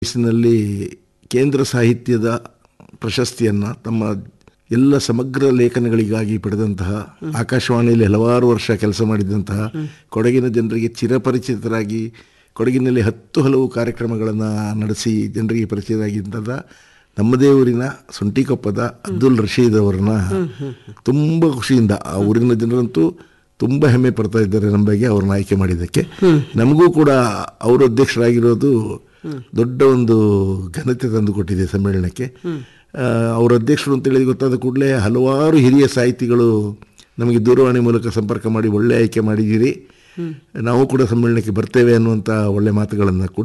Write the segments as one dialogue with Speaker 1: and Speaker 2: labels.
Speaker 1: ವಯಸ್ಸಿನಲ್ಲಿ ಕೇಂದ್ರ ಸಾಹಿತ್ಯದ ಪ್ರಶಸ್ತಿಯನ್ನು ತಮ್ಮ ಎಲ್ಲ ಸಮಗ್ರ ಲೇಖನಗಳಿಗಾಗಿ ಪಡೆದಂತಹ ಆಕಾಶವಾಣಿಯಲ್ಲಿ ಹಲವಾರು ವರ್ಷ ಕೆಲಸ ಮಾಡಿದಂತಹ ಕೊಡಗಿನ ಜನರಿಗೆ ಚಿರಪರಿಚಿತರಾಗಿ ಕೊಡಗಿನಲ್ಲಿ ಹತ್ತು ಹಲವು ಕಾರ್ಯಕ್ರಮಗಳನ್ನು ನಡೆಸಿ ಜನರಿಗೆ ಪರಿಚಯರಾಗಿದ್ದಂಥ ನಮ್ಮದೇ ಊರಿನ ಸುಂಟಿಕೊಪ್ಪದ ಅಬ್ದುಲ್ ರಶೀದ್ ಅವರನ್ನ ತುಂಬ ಖುಷಿಯಿಂದ ಆ ಊರಿನ ಜನರಂತೂ ತುಂಬ ಹೆಮ್ಮೆ ಪಡ್ತಾ ಇದ್ದಾರೆ ನಮ್ಮ ಬಗ್ಗೆ ಅವ್ರನ್ನ ಆಯ್ಕೆ ಮಾಡಿದ್ದಕ್ಕೆ ನಮಗೂ ಕೂಡ ಅವರು ಅಧ್ಯಕ್ಷರಾಗಿರೋದು ದೊಡ್ಡ ಒಂದು ಘನತೆ ತಂದು ಕೊಟ್ಟಿದೆ ಸಮ್ಮೇಳನಕ್ಕೆ ಆ, ಅವ್ರ ಅಧ್ಯಕ್ಷರು ಅಂತೇಳಿ ಗೊತ್ತಾದ ಕೂಡಲೇ ಹಲವಾರು ಹಿರಿಯ ಸಾಹಿತಿಗಳು ನಮಗೆ ದೂರವಾಣಿ ಮೂಲಕ ಸಂಪರ್ಕ ಮಾಡಿ ಒಳ್ಳೆ ಆಯ್ಕೆ ಮಾಡಿದ್ದೀರಿ ನಾವು ಕೂಡ ಸಮ್ಮೇಳನಕ್ಕೆ ಬರ್ತೇವೆ ಅನ್ನುವಂಥ ಒಳ್ಳೆ ಮಾತುಗಳನ್ನು ಕೂಡ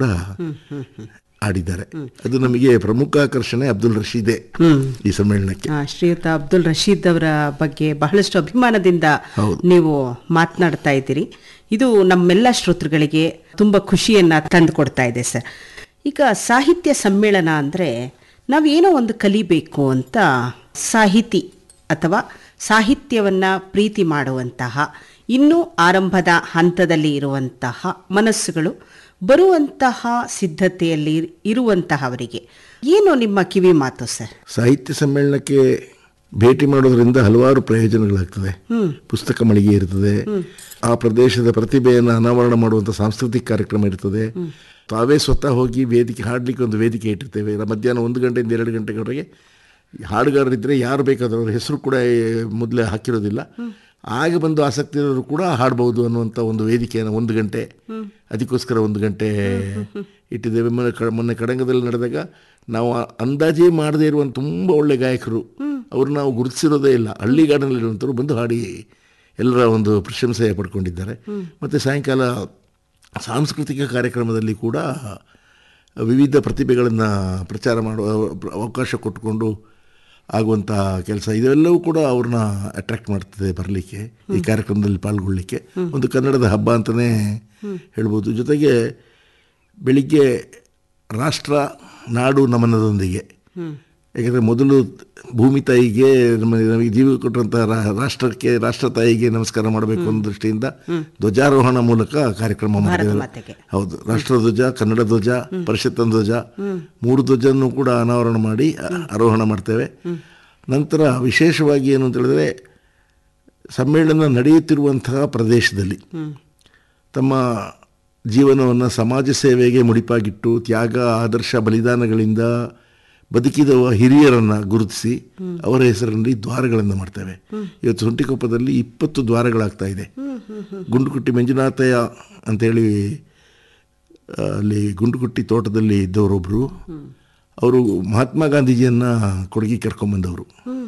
Speaker 1: ಆಡಿದ್ದಾರೆ ಅದು ನಮಗೆ ಪ್ರಮುಖ ಆಕರ್ಷಣೆ ಅಬ್ದುಲ್ ರಶೀದೆ ಈ ಸಮ್ಮೇಳನಕ್ಕೆ
Speaker 2: ಆ, ಶ್ರೀಯುತ ಅಬ್ದುಲ್ ರಶೀದ್ ಅವರ ಬಗ್ಗೆ ಬಹಳಷ್ಟು ಅಭಿಮಾನದಿಂದ
Speaker 1: ಹೌದು.
Speaker 2: ನೀವು ಮಾತನಾಡ್ತಾ ಇದ್ದೀರಿ ಇದು ನಮ್ಮೆಲ್ಲ ಶ್ರೋತೃಗಳಿಗೆ ತುಂಬ ಖುಷಿಯನ್ನ ತಂದು ಕೊಡ್ತಾ ಇದೆ ಸರ್ ಈಗ ಸಾಹಿತ್ಯ ಸಮ್ಮೇಳನ ಅಂದರೆ ನಾವೇನೋ ಒಂದು ಕಲಿಬೇಕು ಅಂತ ಸಾಹಿತಿ ಅಥವಾ ಸಾಹಿತ್ಯವನ್ನ ಪ್ರೀತಿ ಮಾಡುವಂತಹ ಇನ್ನೂ ಆರಂಭದ ಹಂತದಲ್ಲಿ ಇರುವಂತಹ ಮನಸ್ಸುಗಳು ಬರುವಂತಹ ಸಿದ್ಧತೆಯಲ್ಲಿ ಇರುವಂತಹವರಿಗೆ ಏನು ನಿಮ್ಮ ಕಿವಿ ಮಾತು ಸರ್
Speaker 1: ಸಾಹಿತ್ಯ ಸಮ್ಮೇಳನಕ್ಕೆ ಭೇಟಿ ಮಾಡೋದ್ರಿಂದ ಹಲವಾರು ಪ್ರಯೋಜನಗಳಾಗ್ತದೆ ಪುಸ್ತಕ ಮಳಿಗೆ ಇರ್ತದೆ ಆ ಪ್ರದೇಶದ ಪ್ರತಿಭೆಯನ್ನು ಅನಾವರಣ ಮಾಡುವಂಥ ಸಾಂಸ್ಕೃತಿಕ ಕಾರ್ಯಕ್ರಮ ಇರ್ತದೆ ತಾವೇ ಸ್ವತಃ ಹೋಗಿ ವೇದಿಕೆ ಹಾಡಲಿಕ್ಕೆ ಒಂದು ವೇದಿಕೆ ಇಟ್ಟಿರ್ತೇವೆ ರ- ಮಧ್ಯಾಹ್ನ ಒಂದು ಗಂಟೆಯಿಂದ ಎರಡು ಗಂಟೆವರೆಗೆ ಹಾಡುಗಾರರಿದ್ದರೆ ಯಾರು ಬೇಕಾದರೂ ಅವ್ರ ಹೆಸರು ಕೂಡ ಮೊದಲೇ ಹಾಕಿರೋದಿಲ್ಲ ಆಗ ಬಂದು ಆಸಕ್ತಿ ಇರೋರು ಕೂಡ ಹಾಡ್ಬೋದು ಅನ್ನುವಂಥ ಒಂದು ವೇದಿಕೆಯನ್ನು ಒಂದು ಗಂಟೆ ಅದಕ್ಕೋಸ್ಕರ ಒಂದು ಗಂಟೆ ಇಟ್ಟಿದ್ದೇವೆ ಮೊನ್ನೆ ಕ ಮೊನ್ನೆ ಕಡಂಗದಲ್ಲಿ ನಡೆದಾಗ ನಾವು ಆ ಅಂದಾಜೇ ಮಾಡದೇ ಇರುವಂಥ ತುಂಬ ಒಳ್ಳೆ ಗಾಯಕರು ಅವ್ರು ನಾವು ಗುರುತಿಸಿರೋದೇ ಇಲ್ಲ ಹಳ್ಳಿಗಾಡಿನಲ್ಲಿರುವಂಥವ್ರು ಬಂದು ಹಾಡಿ ಎಲ್ಲರ ಒಂದು ಪ್ರಶಂಸೆ ಪಡ್ಕೊಂಡಿದ್ದಾರೆ ಮತ್ತು ಸಾಯಂಕಾಲ ಸಾಂಸ್ಕೃತಿಕ ಕಾರ್ಯಕ್ರಮದಲ್ಲಿ ಕೂಡ ವಿವಿಧ ಪ್ರತಿಭೆಗಳನ್ನು ಪ್ರಚಾರ ಮಾಡುವ ಅವಕಾಶ ಕೊಟ್ಟುಕೊಂಡು ಆಗುವಂಥ ಕೆಲಸ ಇದೆಲ್ಲವೂ ಕೂಡ ಅವ್ರನ್ನ ಅಟ್ರಾಕ್ಟ್ ಮಾಡ್ತದೆ ಬರಲಿಕ್ಕೆ ಈ ಕಾರ್ಯಕ್ರಮದಲ್ಲಿ ಪಾಲ್ಗೊಳ್ಳಿಕ್ಕೆ ಒಂದು ಕನ್ನಡದ ಹಬ್ಬ ಅಂತಲೇ ಹೇಳ್ಬೋದು ಜೊತೆಗೆ ಬೆಳಿಗ್ಗೆ ರಾಷ್ಟ್ರ ನಾಡು ನಮನದೊಂದಿಗೆ ಯಾಕೆಂದರೆ ಮೊದಲು ಭೂಮಿ ತಾಯಿಗೆ ನಮ್ಮ ನಮಗೆ ಜೀವ ಕೊಟ್ಟಂಥ ರಾಷ್ಟ್ರಕ್ಕೆ ರಾಷ್ಟ್ರ ತಾಯಿಗೆ ನಮಸ್ಕಾರ ಮಾಡಬೇಕು ಅನ್ನೋ ದೃಷ್ಟಿಯಿಂದ ಧ್ವಜಾರೋಹಣ ಮೂಲಕ ಕಾರ್ಯಕ್ರಮ ಮಾಡಿದ್ದೇವೆ
Speaker 2: ಮಾತೆಗೆ.
Speaker 1: ಹೌದು ರಾಷ್ಟ್ರಧ್ವಜ ಕನ್ನಡ ಧ್ವಜ ಪರಿಷತ್ತನ ಧ್ವಜ ಮೂರು ಧ್ವಜನ್ನು ಕೂಡ ಅನಾವರಣ ಮಾಡಿ ಅ- ಆರೋಹಣ ಮಾಡ್ತೇವೆ ನಂತರ ವಿಶೇಷವಾಗಿ ಏನು ಅಂತ ಹೇಳಿದ್ರೆ ಸಮ್ಮೇಳನ ನಡೆಯುತ್ತಿರುವಂತಹ ಪ್ರದೇಶದಲ್ಲಿ ತಮ್ಮ ಜೀವನವನ್ನು ಸಮಾಜ ಸೇವೆಗೆ ಮುಡಿಪಾಗಿಟ್ಟು ತ್ಯಾಗ ಆದರ್ಶ ಬಲಿದಾನಗಳಿಂದ ಬದುಕಿದ ಹಿರಿಯರನ್ನು ಗುರುತಿಸಿ ಅವರ ಹೆಸರಿನಲ್ಲಿ ದ್ವಾರಗಳನ್ನು ಮಾಡ್ತೇವೆ ಇವತ್ತು ಸುಂಟಿಕೊಪ್ಪದಲ್ಲಿ ಇಪ್ಪತ್ತು ದ್ವಾರಗಳಾಗ್ತಾ ಇದೆ ಗುಂಡುಕುಟ್ಟಿ ಮಂಜುನಾಥಯ್ಯ ಅಂತೇಳಿ ಆ, ಅಲ್ಲಿ ಗುಂಡುಗುಟ್ಟಿ ತೋಟದಲ್ಲಿ ಇದ್ದವರೊಬ್ಬರು ಅವರು ಮಹಾತ್ಮ ಗಾಂಧೀಜಿಯನ್ನು ಕೊಡಗಿ ಕರ್ಕೊಂಬಂದವರು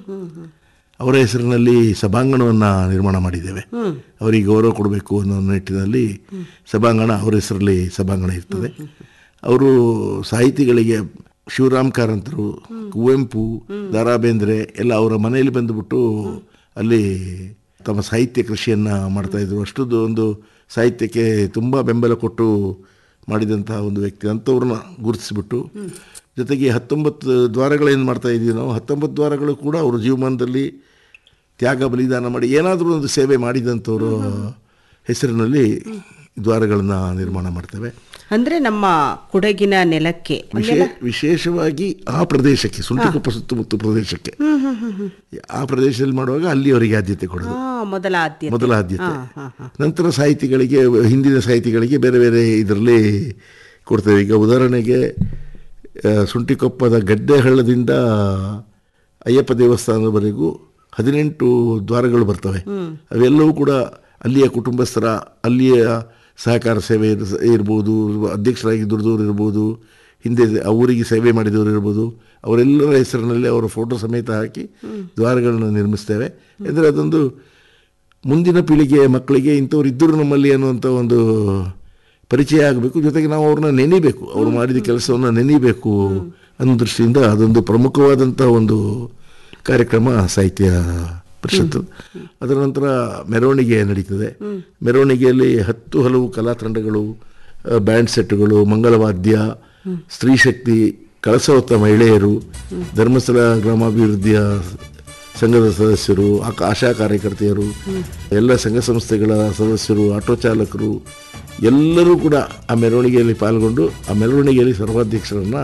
Speaker 1: ಅವರ ಹೆಸರಿನಲ್ಲಿ ಸಭಾಂಗಣವನ್ನು ನಿರ್ಮಾಣ ಮಾಡಿದ್ದೇವೆ ಅವರಿಗೆ ಗೌರವ ಕೊಡಬೇಕು ಅನ್ನೋ ನಿಟ್ಟಿನಲ್ಲಿ ಸಭಾಂಗಣ ಅವರ ಹೆಸರಲ್ಲಿ ಸಭಾಂಗಣ ಇರ್ತದೆ ಅವರು ಸಾಹಿತಿಗಳಿಗೆ ಶಿವರಾಮ್ ಕಾರಂತರು ಕುವೆಂಪು ದ ರಾ ಬೇಂದ್ರೆ ಎಲ್ಲ ಅವರ ಮನೆಯಲ್ಲಿ ಬಂದುಬಿಟ್ಟು ಅಲ್ಲಿ ತಮ್ಮ ಸಾಹಿತ್ಯ ಕೃಷಿಯನ್ನು ಮಾಡ್ತಾ ಇದ್ರು ಅಷ್ಟೊಂದು ಒಂದು ಸಾಹಿತ್ಯಕ್ಕೆ ತುಂಬ ಬೆಂಬಲ ಕೊಟ್ಟು ಮಾಡಿದಂತಹ ಒಂದು ವ್ಯಕ್ತಿ ಅಂಥವ್ರನ್ನ ಗುರುತಿಸಿಬಿಟ್ಟು ಜೊತೆಗೆ ಹತ್ತೊಂಬತ್ತು ದ್ವಾರಗಳೇನು ಮಾಡ್ತಾ ಇದ್ದೀವಿ ನಾವು ಹತ್ತೊಂಬತ್ತು ದ್ವಾರಗಳು ಕೂಡ ಅವರು ಜೀವಮಾನದಲ್ಲಿ ತ್ಯಾಗ ಬಲಿದಾನ ಮಾಡಿ ಏನಾದರೂ ಒಂದು ಸೇವೆ ಮಾಡಿದಂಥವ್ರ ಹೆಸರಿನಲ್ಲಿ ದ್ವಾರಗಳನ್ನು ನಿರ್ಮಾಣ ಮಾಡ್ತೇವೆ
Speaker 2: ಅಂದ್ರೆ ನಮ್ಮ ಕೊಡಗಿನ ನೆಲಕ್ಕೆ
Speaker 1: ವಿಶೇ ವಿಶೇಷವಾಗಿ ಆ ಪ್ರದೇಶಕ್ಕೆ ಸುಂಟಿಕೊಪ್ಪ ಸುತ್ತಮುತ್ತ ಪ್ರದೇಶಕ್ಕೆ ಆ ಪ್ರದೇಶದಲ್ಲಿ ಮಾಡುವಾಗ ಅಲ್ಲಿ ಅವರಿಗೆ ಆದ್ಯತೆ ಕೊಡೋದು
Speaker 2: ಆ, ಮೊದಲ ಆದ್ಯತೆ
Speaker 1: ಮೊದಲ ಆದ್ಯತೆ ನಂತರ ಸಾಹಿತಿಗಳಿಗೆ ಹಿಂದಿನ ಸಾಹಿತಿಗಳಿಗೆ ಬೇರೆ ಬೇರೆ ಇದರಲ್ಲಿ ಕೊಡ್ತೇವೆ ಈಗ ಉದಾಹರಣೆಗೆ ಆ, ಸುಂಟಿಕೊಪ್ಪದ ಗಡ್ಡೆ ಹಳ್ಳದಿಂದ ಅಯ್ಯಪ್ಪ ದೇವಸ್ಥಾನದವರೆಗೂ ಹದಿನೆಂಟು ದ್ವಾರಗಳು ಬರ್ತವೆ ಅವೆಲ್ಲವೂ ಕೂಡ ಅಲ್ಲಿಯ ಕುಟುಂಬಸ್ಥರ ಅಲ್ಲಿಯ ಸಹಕಾರ ಸೇವೆ ಇರ್- ಇರ್ಬೋದು ಅಧ್ಯಕ್ಷರಾಗಿ ದುಡಿದವರು ಇರ್ಬೋದು ಹಿಂದೆ ಆ ಊರಿಗೆ ಸೇವೆ ಮಾಡಿದವರು ಇರ್ಬೋದು ಅವರೆಲ್ಲರ ಹೆಸರಿನಲ್ಲಿ ಅವರ ಫೋಟೋ ಸಮೇತ ಹಾಕಿ ದ್ವಾರಗಳನ್ನು ನಿರ್ಮಿಸ್ತೇವೆ ಅಂದರೆ ಅದೊಂದು ಮುಂದಿನ ಪೀಳಿಗೆಯ ಮಕ್ಕಳಿಗೆ ಇಂಥವ್ರು ಇದ್ದರು ನಮ್ಮಲ್ಲಿ ಅನ್ನುವಂಥ ಒಂದು ಪರಿಚಯ ಆಗಬೇಕು ಜೊತೆಗೆ ನಾವು ಅವ್ರನ್ನ ನೆನಿಬೇಕು ಅವ್ರು ಮಾಡಿದ ಕೆಲಸವನ್ನು ನೆನಿಬೇಕು ಅನ್ನೋ ದೃಷ್ಟಿಯಿಂದ ಅದೊಂದು ಪ್ರಮುಖವಾದಂಥ ಒಂದು ಕಾರ್ಯಕ್ರಮ ಸಾಹಿತ್ಯ ಪರಿಷತ್ತು ಅದರ ನಂತರ ಮೆರವಣಿಗೆ ನಡೀತದೆ ಮೆರವಣಿಗೆಯಲ್ಲಿ ಹತ್ತು ಹಲವು ಕಲಾ ತಂಡಗಳು ಆ, ಬ್ಯಾಂಡ್ ಸೆಟ್ಗಳು ಮಂಗಳವಾದ್ಯ ಸ್ತ್ರೀ ಶಕ್ತಿ ಕಳಸ ಹೊತ್ತ ಮಹಿಳೆಯರು ಧರ್ಮಸ್ಥಳ ಗ್ರಾಮಾಭಿವೃದ್ಧಿಯ ಸಂಘದ ಸದಸ್ಯರು ಆ- ಆಶಾ ಕಾರ್ಯಕರ್ತೆಯರು ಎಲ್ಲ ಸಂಘ ಸಂಸ್ಥೆಗಳ ಸದಸ್ಯರು ಆಟೋ ಚಾಲಕರು ಎಲ್ಲರೂ ಕೂಡ ಆ ಮೆರವಣಿಗೆಯಲ್ಲಿ ಪಾಲ್ಗೊಂಡು ಆ ಮೆರವಣಿಗೆಯಲ್ಲಿ ಸರ್ವಾಧ್ಯಕ್ಷರನ್ನು